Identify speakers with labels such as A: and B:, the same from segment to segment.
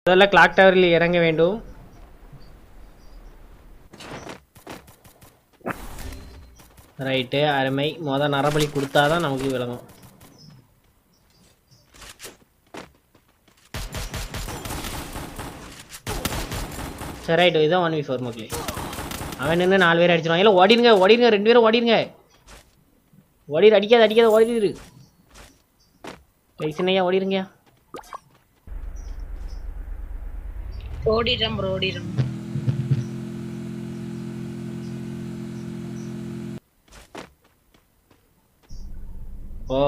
A: முதல்ல கிளாக் டவரில் இறங்க வேண்டும் ரைட்டு அருமை மொதல் நரபலி கொடுத்தாதான் நமக்கு விளங்கும் சரி ரைட்டு இதுதான் ஒன் வி ஃபோர் மக்களே அவன் நின்று நாலு பேர் அடிச்சிருவான் இல்லை ஓடிருங்க ஓடிருங்க ரெண்டு பேரும் ஓடிருங்க ஓடிடு அடிக்காத அடிக்காத ஓடிடு கைசினையா ஓடிருங்க
B: ஓடிடுறேன் ப்ரோ ஓடிடுறேன்
A: ஓ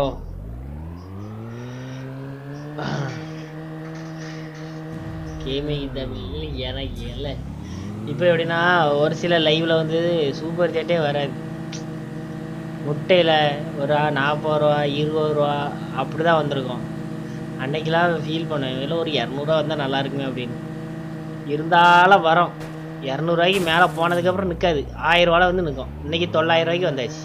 A: கேமிங் தமிழ் எனக்கு இல்லை இப்போ எப்படின்னா ஒரு சில லைவில் வந்து சூப்பர் சேட்டே வராது முட்டையில் ஒரு நாற்பது ரூபா இருபது ரூபா அப்படி தான் வந்திருக்கும் அன்னைக்கெல்லாம் ஃபீல் பண்ணேன் இதில் ஒரு இரநூறுவா வந்தால் நல்லா இருக்குமே அப்படின்னு இருந்தாலும் வரோம் இரநூறுவாய்க்கு மேலே போனதுக்கப்புறம் நிற்காது ஆயிரரூவால வந்து நிற்கும் இன்னைக்கு தொள்ளாயிரம் ரூபாய்க்கு வந்தாச்சு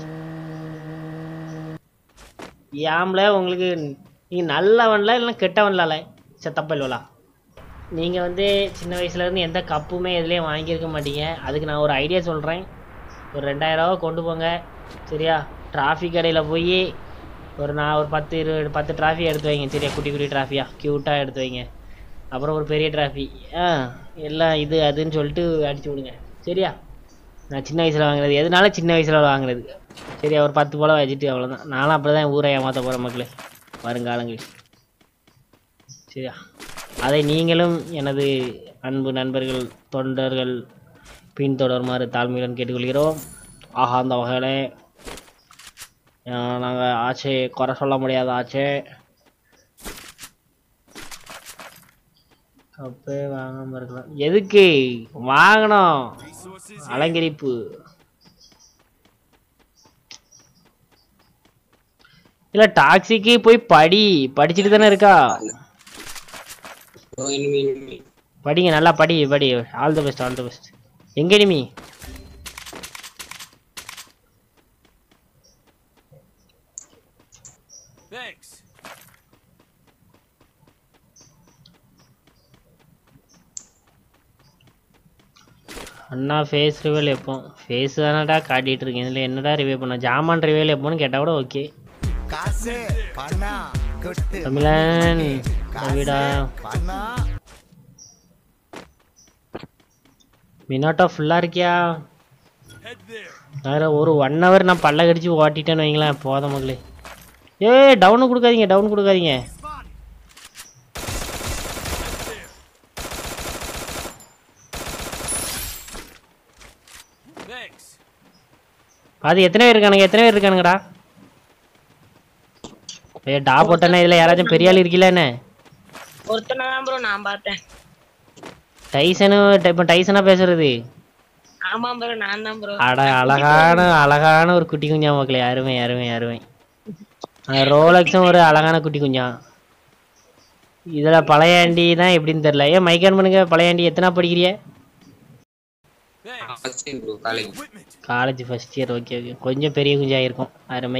A: ஏம்ல உங்களுக்கு நீங்கள் நல்லவன்ல இல்லைன்னா கெட்டவன்லால செத்தப்பல்வலா நீங்கள் வந்து சின்ன வயசுலேருந்து எந்த கப்புமே எதுலேயும் வாங்கியிருக்க மாட்டீங்க அதுக்கு நான் ஒரு ஐடியா சொல்கிறேன் ஒரு ரெண்டாயிரரூவா கொண்டு போங்க சரியா டிராஃபி கடையில் போய் ஒரு நான் ஒரு பத்து இருபது பத்து டிராஃபி எடுத்து வைங்க சரியா குட்டி குட்டி டிராஃபியாக க்யூட்டாக எடுத்து வைங்க அப்புறம் ஒரு பெரிய டிராஃபி ஆ எல்லாம் இது அதுன்னு சொல்லிட்டு அடிச்சு விடுங்க சரியா நான் சின்ன வயசில் வாங்குறது எதனால சின்ன வயசில் வாங்குறது சரியா ஒரு பத்து போல வச்சுட்டு அவ்வளோதான் நானும் அப்படி தான் ஊரை ஏமாற்ற போகிற மக்களே வருங்காலங்களில் சரியா அதை நீங்களும் எனது அன்பு நண்பர்கள் தொண்டர்கள் பின்தொடருமாறு தாழ்மையுடன் கேட்டுக்கொள்கிறோம் ஆஹா அந்த வகையில் நாங்கள் ஆச்சே குறை சொல்ல முடியாத ஆச்சே அப்பே வாங்காம இருக்கலாம் எதுக்கு வாங்கணும் அலங்கரிப்பு இல்ல டாக்ஸிக்கு போய் படி படிச்சுட்டு தானே இருக்கா
C: ஓ enemy enemy
A: படிங்க நல்லா படி படி all the best all the best எங்க இனிமி
D: Thanks.
A: அண்ணா ஃபேஸ் ரிவேல் எப்போ ஃபேஸ் தானடா காட்டிட்டு இருக்கேன் இதில் என்னடா ரிவே பண்ண ஜாமான் ரிவேல் எப்போன்னு கேட்டால் கூட ஓகே
E: காசு பணம் கொட்டு
A: தமிழன் ரவிடா
E: பணம்
A: மினாட்டோ ஃபுல்லாக இருக்கியா
D: Head there.
A: வேற ஒரு ஒன் ஹவர் நான் பல்ல கடிச்சு ஓட்டிட்டேன்னு வைங்களேன் போதும் மகளே ஏய் டவுனு கொடுக்காதீங்க டவுன் கொடுக்காதீங்க
D: Thanks.
A: அது எத்தனை பேர் இருக்கானுங்க எத்தனை பேர் இருக்கானுங்கடா ஏ டா போட்டேன்னா இதில் யாராச்சும் பெரிய ஆள் இருக்கீங்களா என்ன
B: ஒருத்தனை தான் ப்ரோ நான் பார்த்தேன்
A: டைசனு இப்போ டைசனா பேசுறது
B: ஆமா ப்ரோ நான் தான் ப்ரோ
A: அட அழகான அழகான ஒரு குட்டி குஞ்சா மக்களே அருமை அருமை அருமை அந்த ரோலக்ஸும் ஒரு அழகான குட்டி குஞ்சா இதுல பழையாண்டி தான் எப்படின்னு தெரியல ஏன் மைக்கான் பண்ணுங்க பழையாண்டி எத்தனை படிக்கிறிய
D: Thanks.
C: first time bro college
D: Equipment.
A: College first year okay okay கொஞ்சம் பெரிய குஞ்சா இருக்கும் அருமை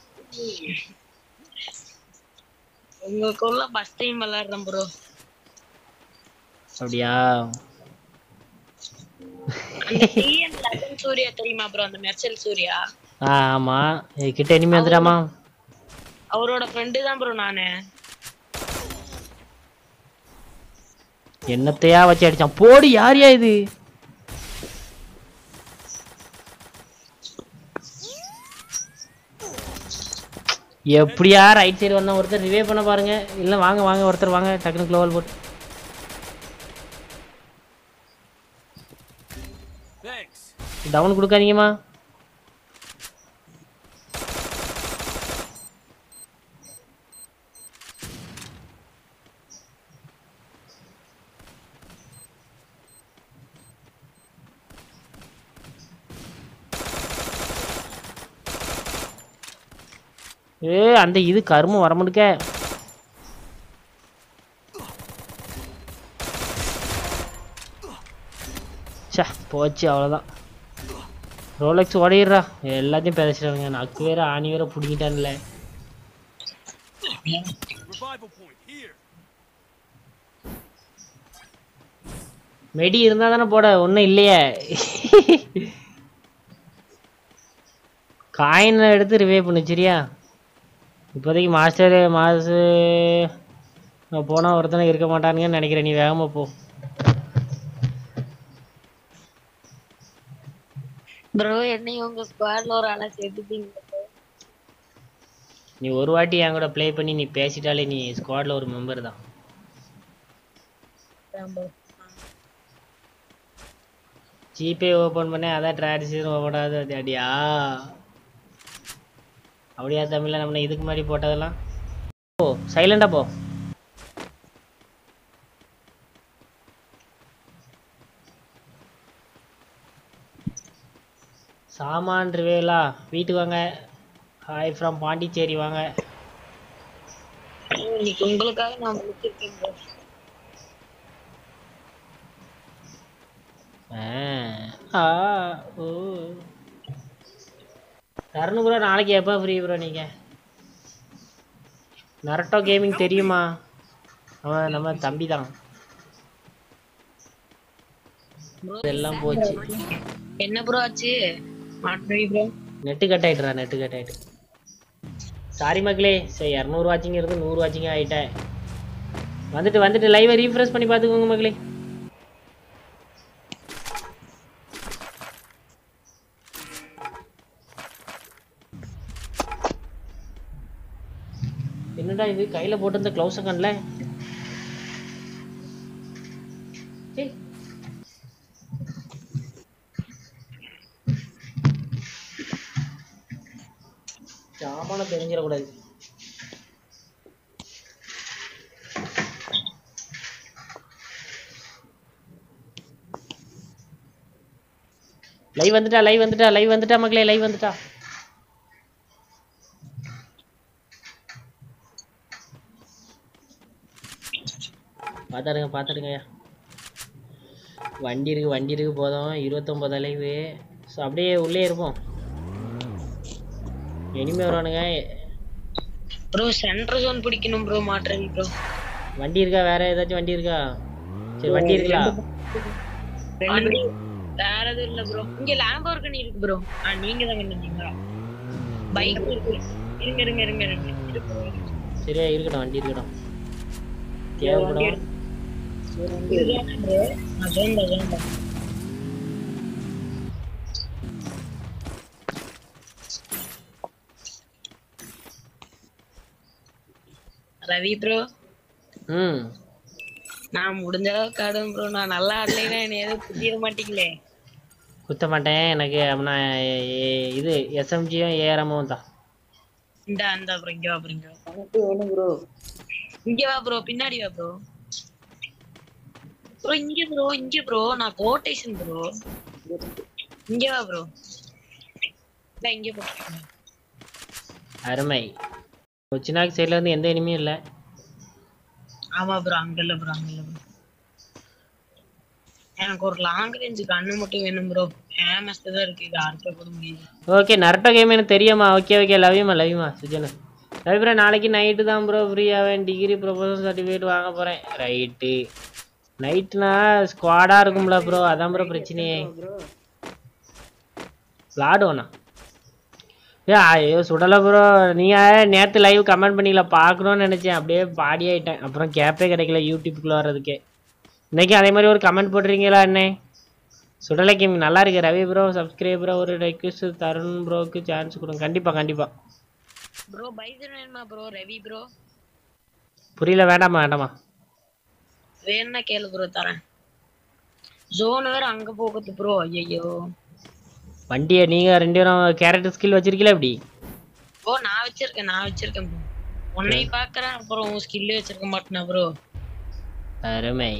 B: உங்களுக்குள்ள ஃபர்ஸ்ட் டைம் விளையாடுறேன் ப்ரோ
A: அப்படியா
B: அந்த டிஎன் லெவன் சூர்யா தெரியுமா ப்ரோ அந்த மெர்சல் சூர்யா
A: ஆ ஆமா ஏய், கிட்ட இனிமே வந்துடாமா
B: அவரோட ஃப்ரெண்டு தான் ப்ரோ நானு
A: என்னத்தையா வச்சு அடிச்சான் போடு யாரையா இது எப்படியா ரைட் சைடு வந்தா ஒருத்தர் ரிவே பண்ண பாருங்க இல்ல வாங்க வாங்க ஒருத்தர் வாங்க டக்குனு க்ளோவல் போட்டு
D: Thanks.
A: டவுன் கொடுக்காதீங்கம்மா ஏ அந்த இது கருமம் வர முடுக்க ச்சே போச்சு அவ்வளோதான் ரோலெக்ஸ் ஓடிடுறா எல்லாத்தையும் பேசிடுறாங்க நக்கு வேற ஆணி வேற பிடிக்கிட்டான்ல
D: Revival point here.
A: மெடி இருந்தால் தானே போட ஒன்றும் இல்லையே காயினை எடுத்து ரிவே பண்ணு சரியா இப்போதைக்கு மாஸ்டர் மாசு நான் போனால் ஒருத்தனை இருக்க மாட்டானுங்கன்னு நினைக்கிறேன் நீ வேகமாக போ
B: ப்ரோ என்னையும் உங்க ஸ்குவாட்ல ஒரு ஆளா சேர்த்துட்டீங்க bro.
A: நீ ஒரு வாட்டி என் கூட ப்ளே பண்ணி நீ பேசிட்டாலே நீ ஸ்குவாடில் ஒரு மெம்பர் தான்
B: அதான் bro.
A: ஜிபே ஓப்பன் பண்ணேன் அதான் டிரான்சிஷன் ஓப்பன் ஆகுது அடியா அப்படியா தமிழில் நம்ம இதுக்கு முன்னாடி போட்டதெல்லாம் போ சைலண்டாக போ சாமான் ரிவேலா வீட்டுக்கு வாங்க ஹாய் ஃப்ரம் பாண்டிச்சேரி வாங்க
B: bro, இன்னைக்கு உங்களுக்காக நான் முடிச்சிருக்கேன் bro.
A: ஆ ஓ தருணு ப்ரோ நாளைக்கு எப்போ ஃப்ரீ ப்ரோ நீங்கள் நரட்டோ கேமிங் தெரியுமா அவன் நம்ம தம்பி தான் எல்லாம் போச்சு
B: என்ன ப்ரோ ஆச்சு மாட்டோய் ப்ரோ
A: நெட்டு கட் ஆயிட்டுறா நெட்டு கட் ஆயிட்டு சாரி மக்களே சரி இரநூறு வாட்சிங் இருந்து நூறு வாட்சிங் ஆகிட்டேன் வந்துட்டு வந்துட்டு லைவை ரீஃப்ரெஷ் பண்ணி பார்த்துக்கோங்க மக்களே என்னடா இது கையில போட்டிருந்த க்ளவுஸை கண்ணல சாமான தெரிஞ்சிடக்கூடாது லைவ் வந்துட்டா லைவ் வந்துட்டா லைவ் வந்துட்டா மக்களே லைவ் வந்துட்டா பார்த்தாருங்க பார்த்தாருங்கய்யா வண்டி இருக்கு வண்டி இருக்கு போதும் இருபத்தொம்பது லைவு ஸோ அப்படியே உள்ளே இருப்போம் இனிமே வருவானுங்க
B: ப்ரோ சென்டர் ஜோன் பிடிக்கணும் ப்ரோ மாட்டுறேன் ப்ரோ
A: வண்டி இருக்கா வேற ஏதாச்சும் வண்டி இருக்கா சரி வண்டி இருக்குல்ல
B: வண்டி வேற எதுவும் இல்ல ப்ரோ இங்க லேம்போர்கனி இருக்கு ப்ரோ ஆ நீங்க தான் கண்டுட்டீங்களா பைக் இருக்கு இருங்க இருங்க இருங்க இருங்க இருக்கு bro.
A: சரியா இருக்கட்டும் வண்டி இருக்கட்டும் தேவைப்படும்
B: இதுதான் bro. ஆ, zone தான், zone தான். ரவி ப்ரோ
A: ம்
B: நான் முடிஞ்ச அளவுக்கு ஆடுவேன் ப்ரோ நான் நல்லா ஆடலைன்னா என்னை எதுவும் புரிய மாட்டீங்களே
A: குத்த மாட்டேன் எனக்கு அப்படின்னா இது எஸ்எம்ஜியும் ஏஆர்எம்மும் தான்
B: இந்த அந்த ப்ரோ இங்க வா ப்ரோ இங்க வா ப்ரோ இங்க வா ப்ரோ பின்னாடி வா ப்ரோ ப்ரோ இங்க ப்ரோ இங்க ப்ரோ நான் கோட்டேஷன் ப்ரோ இங்க வா ப்ரோ இல்ல இங்க போட்டுருக்கேன்
A: அருமை கொச்சினாக்கு சைடில் இருந்து எந்த இனிமையும் இல்லை
B: ஆமா ப்ரோ அங்க இல்ல ப்ரோ அங்க இல்ல ப்ரோ எனக்கு ஒரு லாங் ரேஞ்ச் கண்ணு மட்டும் வேணும் ப்ரோ ஃபேமஸ் தான் இருக்கு இது அறுக்க கூட முடியுது
A: ஓகே நரட்டோ கேம் எனக்கு தெரியுமா ஓகே ஓகே லவ்யூமா லவ்யூமா சுஜனா ரவி ப்ரோ நாளைக்கு நைட்டு தான் ப்ரோ ஃப்ரீ ஆவேன் டிகிரி ப்ரொபோசல் சர்டிஃபிகேட் வாங்க போகிறேன் ரைட்டு நைட்னா ஸ்குவாடாக இருக்கும்ல ப்ரோ அதான் ப்ரோ பிரச்சனையே விளாடுவோண்ணா ஏ ஐயோ சுடலை ப்ரோ நீங்கள் நேற்று லைவ் கமெண்ட் பண்ணிக்கல பார்க்கணும்னு நினச்சேன் அப்படியே பாடி ஆயிட்டேன் அப்புறம் கேப்பே கிடைக்கல யூடியூப்புக்குள்ளே வர்றதுக்கே இன்னைக்கு அதே மாதிரி ஒரு கமெண்ட் போட்டுறீங்களா அண்ணே சுடலை கேம் நல்லா இருக்கு ரவி ப்ரோ சப்ஸ்கிரைபரா ஒரு ரெக்வஸ்ட் தருண் ப்ரோக்கு சான்ஸ் கொடுங்க கண்டிப்பா கண்டிப்பா
B: ப்ரோ பைசன் வேணுமா ப்ரோ ரவி ப்ரோ
A: புரியல வேண்டாமா வேண்டாமா
B: வேணும்னா கேளு ப்ரோ தரேன் ஜோன் வேற அங்க போகுது ப்ரோ ஐயோ
A: வண்டியை நீங்க ரெண்டு பேரும் கேரக்டர் ஸ்கில் வச்சிருக்கீங்களா எப்படி
B: ஓ நான் வச்சிருக்கேன் நான் வச்சிருக்கேன் ப்ரோ உன்னை பாக்குறேன் அப்புறம் உன் ஸ்கில் வச்சிருக்க மாட்டேனா ப்ரோ
A: அருமை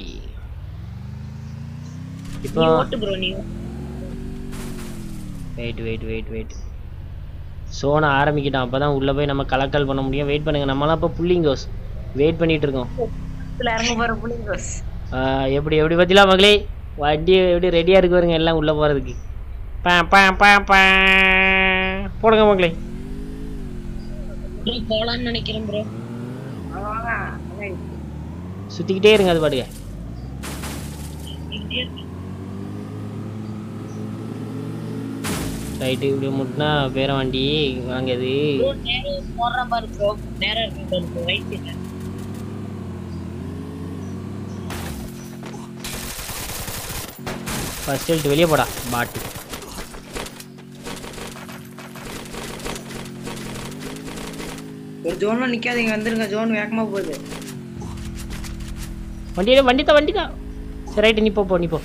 B: நீ
A: இப்போ
B: ஓட்டு ப்ரோ நீ
A: வெயிட் வெயிட் வெயிட் வெயிட் சோனை ஆரம்பிக்கிட்டோம் அப்பதான் உள்ள போய் நம்ம கலக்கல் பண்ண முடியும் வெயிட் பண்ணுங்க நம்மலாம் இப்போ புள்ளிங்கோஸ் வெயிட் பண்ணிட்டு இருக்கோம்
B: இறங்க போற புள்ளிங்கோஸ்
A: ஆஹ் எப்படி எப்படி பத்திலாம் மகளே வண்டி எப்படி ரெடியா இருக்கு பாருங்க எல்லாம் உள்ள போறதுக்கு பா பா பா பா போடுங்க மகளே
B: ப்ரோ போலாம்னு நினைக்கிறேன் ப்ரோ
A: சுத்திக்கிட்டே இருங்க அது பாட்டுங்க ரைட்டு இப்படி முட்டினா பேர வண்டி வாங்குது
B: ப்ரோ நேரம் போடுற மாதிரி ப்ரோ நேரம் இருக்கு பாரு ப்ரோ ரைட் சைடுல
A: ஃபர்ஸ்ட் ஹெல்த் வெளியே போடா பாட்டு
C: ஒரு ஜோன்ல நிக்காதீங்க வந்துருங்க ஜோன் வேகமா போகுது
A: வண்டியில வண்டி தான் வண்டி தான் சரி ரைட்டு நீ போ போ நீ போ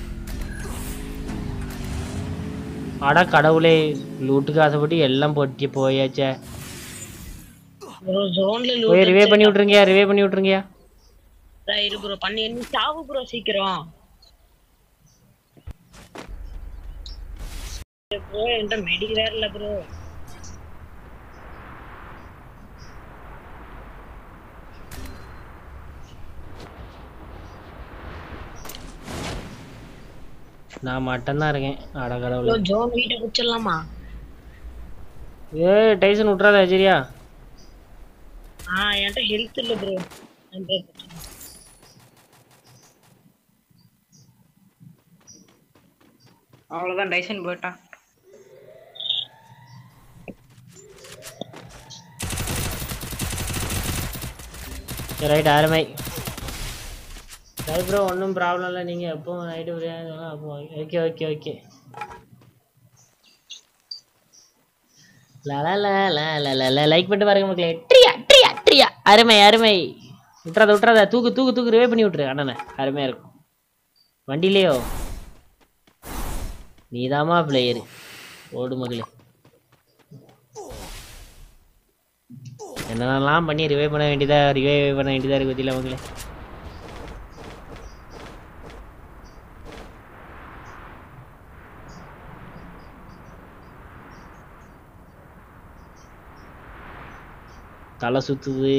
A: அட கடவுளே லூட்டுக்கு ஆசைப்பட்டு எல்லாம் போட்டு போயாச்சே
B: ப்ரோ ஜோன்ல
A: போய் ரிவே பண்ணி விட்ருங்கயா ரிவே பண்ணி விட்ருங்கயா
B: இரு ப்ரோ பண்ணி நீ சாவு ப்ரோ சீக்கிரம் ப்ரோ என்கிட்ட மெடிக் வேற இல்ல ப்ரோ
A: நான் மட்டும்தான் இருக்கேன் அட
B: ப்ரோ
A: கடவுளே
B: ஜோன் வீட்டை குடிச்சிடலாமா
A: ஏய் டைசன் விட்றாத சரியா
B: ஆ என்கிட்ட ஹெல்த் இல்ல ப்ரோ
C: அவ்வளவுதான் டைசன் போயிட்டான்
A: சரி ரைட் அருமை சரி ப்ரோ ஒன்றும் ப்ராப்ளம் இல்லை நீங்கள் எப்போ நைட்டு பிரியாணி அப்போ ஓகே ஓகே ஓகே லைக் பண்ணிட்டு பாருங்க மக்களே ட்ரியா ட்ரியா ட்ரியா அருமை அருமை விட்றாத விட்றாத தூக்கு தூக்கு தூக்கு ரிவே பண்ணி விட்ரு அண்ணனை அருமையாக இருக்கும் வண்டியிலையோ நீதாம்மா பிளேயரு ஓடு மகளே என்னென்னலாம் பண்ணி ரிவே பண்ண வேண்டியதா ரிவே பண்ண வேண்டியதா இருக்கு பத்தியில அவங்களே தலை சுத்துது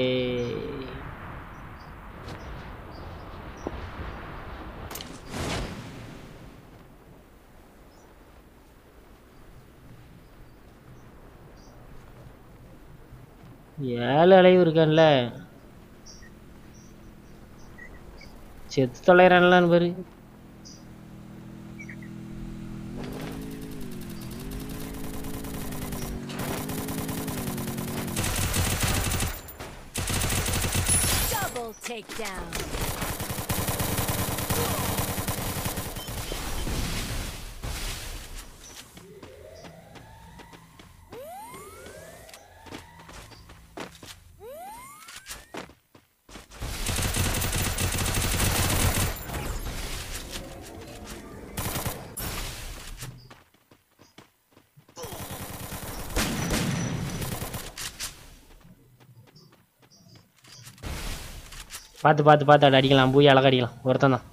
A: ஏழு அலைவு இருக்கான்ல செத்து தொலைறான்லான்னு பாரு
F: Double takedown.
A: பார்த்து பார்த்து பார்த்து அடி அடிக்கலாம் பூய் அழகா அடிக்கலாம் ஒருத்தன் தான்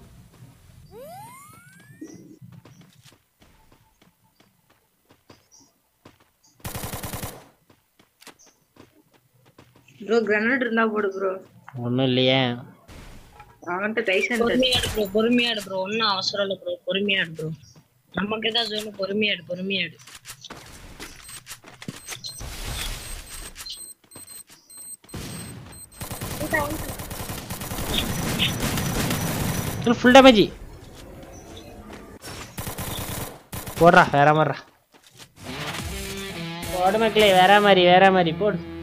C: ப்ரோ கிரனேட் இருந்தா போடு ப்ரோ
A: ஒன்றும் இல்லையே
C: அவன்கிட்ட டைசன்
B: பொறுமையாடு ப்ரோ பொறுமையாடு ப்ரோ ஒன்னும் அவசரம் இல்ல ப்ரோ பொறுமையாடு ப்ரோ நமக்கு தான் ஜோன் பொறுமையாடு பொறுமையாடு
A: ஃபுல் டேமேஜ் போடுறா வேற மாதிரிடா போடு மக்களே வேற மாதிரி வேற மாதிரி போடு